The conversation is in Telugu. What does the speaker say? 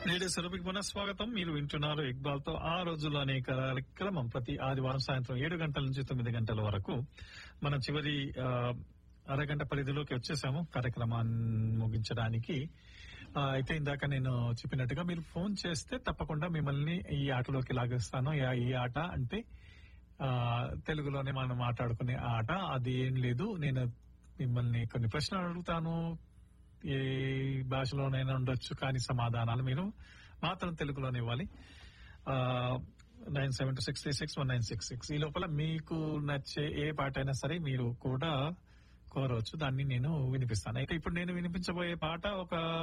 నేడు సురభికి పునః స్వాగతం మీరు వింటున్నారు ఇక్బాల్ తో ఆ రోజుల్లోనే కార్యక్రమం ప్రతి ఆదివారం సాయంత్రం ఏడు గంటల నుంచి తొమ్మిది గంటల వరకు మనం చివరి ఆ, అరగంట పరిధిలోకి వచ్చేసాము కార్యక్రమాన్ని ముగించడానికి ఆ, అయితే ఇందాక నేను చెప్పినట్టుగా మీరు ఫోన్ చేస్తే తప్పకుండా మిమ్మల్ని ఈ ఆటలోకి లాగేస్తాను ఈ- ఈ ఆట అంటే ఆ, తెలుగులోనే మనం మాట్లాడుకునే ఆట అది ఏం లేదు నేను మిమ్మల్ని కొన్ని ప్రశ్నలు అడుగుతాను ఏ భాషలోనైనా ఉండొచ్చు కానీ సమాధానాలు మీరు మాత్రం తెలుగులోనే ఇవ్వాలి nine seven two six three six one nine six six ఈ లోపల మీకు నచ్చే ఏ పాట అయినా సరే మీరు కూడా కోరవచ్చు దాన్ని నేను వినిపిస్తాను అయితే ఇప్పుడు నేను వినిపించబోయే పాట ఒక